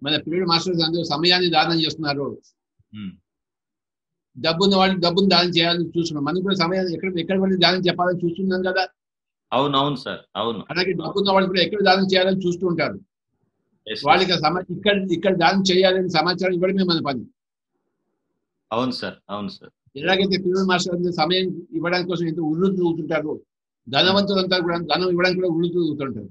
మన పిల్లలు మాస్టర్స్ అందరూ సమయాన్ని దానం చేస్తున్నారు ఉమ్, డబ్బున్న వాళ్ళు డబ్బును దానం చేయాలని చూస్తున్నాం మనం కూడా సమయాన్ని ఎక్కడ ఎక్కడ వెళ్ళి దానం చెప్పాలని చూస్తున్నాం కదా అవును అవును సార్ అవును అలాగే డబ్బున్న వాళ్ళు కూడా ఎక్కడ దానం చేయాలని చూస్తూ ఉంటారు Yes, sir. వాళ్ళకి ఆ సమా ఇక్కడ ఇక్కడ దానం చేయాలని సమాచారం ఇవ్వడమే మన పని అవును సార్ అవును సార్ ఎలాగైతే పిల్లల మాస్టర్ అందరూ సమయం ఇవ్వడానికి కోసం ఎంత ఉర్రు తిరుగుతుంటారు ధనవంతులంతా కూడా ధనం ఇవ్వడానికి కూడా ఉర్రు తిరుగుతుంటారు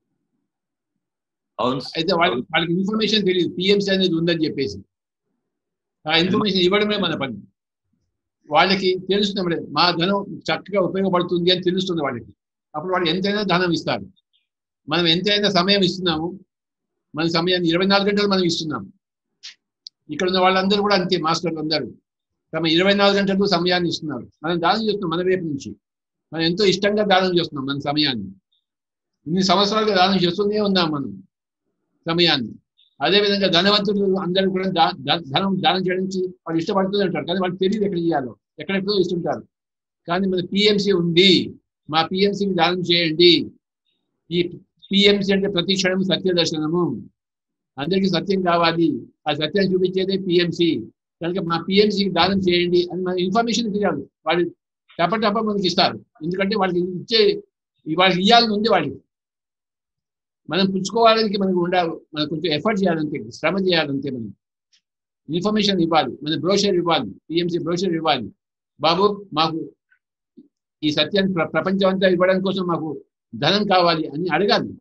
అవును సార్. అయితే వాళ్ళకి వాళ్ళకి ఇన్ఫర్మేషన్ తెలియదు పిఎంసీ అనేది ఉందని చెప్పేసి ఆ ఇన్ఫర్మేషన్ ఇవ్వడమే మన పని వాళ్ళకి తెలుస్తుంది మా ధనం చక్కగా ఉపయోగపడుతుంది అని తెలుస్తుంది వాళ్ళకి అప్పుడు వాళ్ళు ఎంతైనా ధనం ఇస్తారు మనం ఎంతైనా సమయం ఇస్తున్నాము మన సమయాన్ని ఇరవై నాలుగు గంటలు మనం ఇస్తున్నాము ఇక్కడ ఉన్న వాళ్ళందరూ కూడా అంతే మాస్టర్లు అందరూ తమ ఇరవై నాలుగు గంటలు సమయాన్ని ఇస్తున్నారు మనం దానం చేస్తున్నాం మన వైపు నుంచి మనం ఎంతో ఇష్టంగా దానం చేస్తున్నాం మన సమయాన్ని ఇన్ని సంవత్సరాలుగా దానం చేస్తూనే ఉన్నాం మనం సమయాన్ని అదేవిధంగా ధనవంతులు అందరూ కూడా దా- దా- ధనం దానం చేయడానికి వాళ్ళు ఇష్టపడుతూనే ఉంటారు కానీ వాళ్ళకి తెలియదు ఎక్కడ చేయాలో ఎక్కడెక్కడో ఇస్తుంటారు కానీ మన పిఎంసి ఉంది మా పిఎంసికి దానం చేయండి ఈ పిఎంసి అంటే ప్రతి క్షణం సత్య దర్శనము అందరికీ సత్యం కావాలి ఆ సత్యాన్ని చూపించేదే పిఎంసి కనుక మా పిఎంసికి దానం చేయండి అని మన ఇన్ఫర్మేషన్ తెలియాలి వాళ్ళు టప టప మనకి ఇస్తారు ఎందుకంటే వాళ్ళకి ఇచ్చే వాళ్ళకి ఇవ్వాలని ఉంది వాళ్ళకి మనం పుచ్చుకోవడానికి మనకు ఉండాలి మనం కొంచెం ఎఫర్ట్ చేయాలంతే శ్రమ చేయాలంతే మనం ఇన్ఫర్మేషన్ ఇవ్వాలి మన బ్రోషర్ ఇవ్వాలి పిఎంసి బ్రోషర్ ఇవ్వాలి బాబు మాకు ఈ సత్యాన్ని ప్ర- ప్రపంచం అంతా ఇవ్వడం కోసం మాకు ధనం కావాలి అని అడగాలి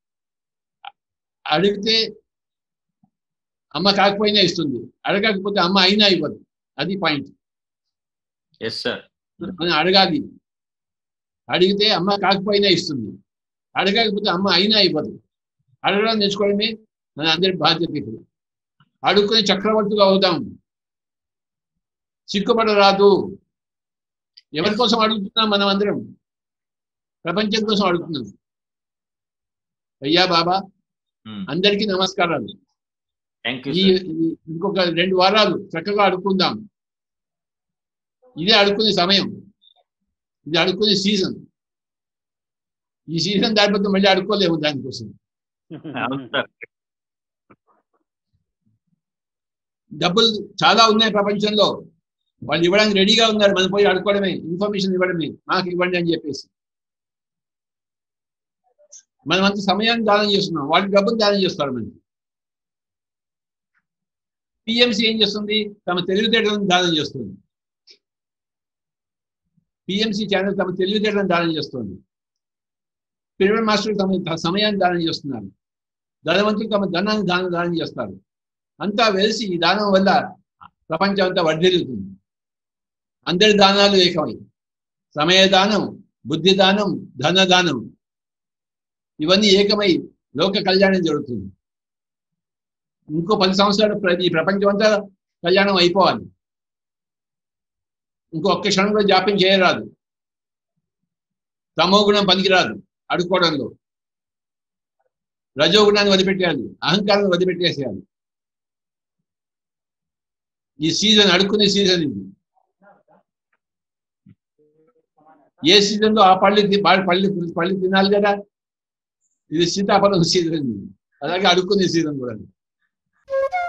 అడిగితే అమ్మ కాకపోయినా ఇస్తుంది అడగకపోతే అమ్మ అయినా ఇవ్వదు అది పాయింట్ ఎస్ సార్ మనం అడగాలి అడిగితే అమ్మ కాకపోయినా ఇస్తుంది అడగకపోతే అమ్మ అయినా ఇవ్వదు అడగడం నేర్చుకోవడమే మన అందరి బాధ్యత ఇప్పుడు అడుక్కుని చక్రవర్తులు అవుదాం సిగ్గుపడరాదు ఎవరి కోసం అడుగుతున్నాం మనం అందరం ప్రపంచం కోసం అడుగుతున్నాం అయ్యా బాబా అందరికీ నమస్కారాలు థ్యాంక్ యూ ఈ ఈ- ఇంకొక రెండు వారాలు చక్కగా అడుక్కుందాం ఇదే అడుక్కునే సమయం ఇది అడుక్కునే సీజన్ ఈ సీజన్ దాటిపోతే మళ్ళీ అడుక్కోలేము దానికోసం అవును సార్ డబ్బులు చాలా ఉన్నాయి ప్రపంచంలో వాళ్ళు ఇవ్వడానికి రెడీగా ఉన్నారు మనం పోయి అడుకోవడమే ఇన్ఫర్మేషన్ ఇవ్వడమే మాకు ఇవ్వండి అని చెప్పేసి మనం అంత సమయాన్ని దానం చేస్తున్నాం వాళ్ళు డబ్బులు దానం చేస్తారు మనకి పిఎంసి ఏం చేస్తుంది తమ తెలివితేటలను దానం చేస్తుంది పిఎంసి ఛానల్ తమ తెలివితేటలను దానం చేస్తుంది పిరమిడ్ మాస్టర్లు తమ త- సమయాన్ని దానం చేస్తున్నారు ధనవంతులు తమ ధనాన్ని దానం దానం చేస్తారు అంతా వెలిసి ఈ దానం వల్ల ప్రపంచం అంతా వర్ధిల్లుతుంది అందరి దానాలు ఏకమై సమయ దానం బుద్ధి దానం ధన దానం ఇవన్నీ ఏకమై లోక కళ్యాణం జరుగుతుంది ఇంకో పది సంవత్సరాలు ప్ర- ఈ ప్రపంచం అంతా కళ్యాణం అయిపోవాలి ఇంకో ఒక్క క్షణం కూడా జాప్యం చేయరాదు తమో గుణం పనికిరాదు అడుక్కోవడంలో రజోగుణాన్ని వదిలిపెట్టేయాలి అహంకారాన్ని వదిలిపెట్టేసేయాలి ఈ సీజన్ అడుక్కునే సీజన్ ఇది ఏ సీజన్ లో ఆ పళ్ళు తి- పళ్ళు పళ్ళు- పళ్ళు తినాలి కదా ఇది సీతాఫలం సీజన్ ఇది అలాగే అడుక్కునే సీజన్ కూడా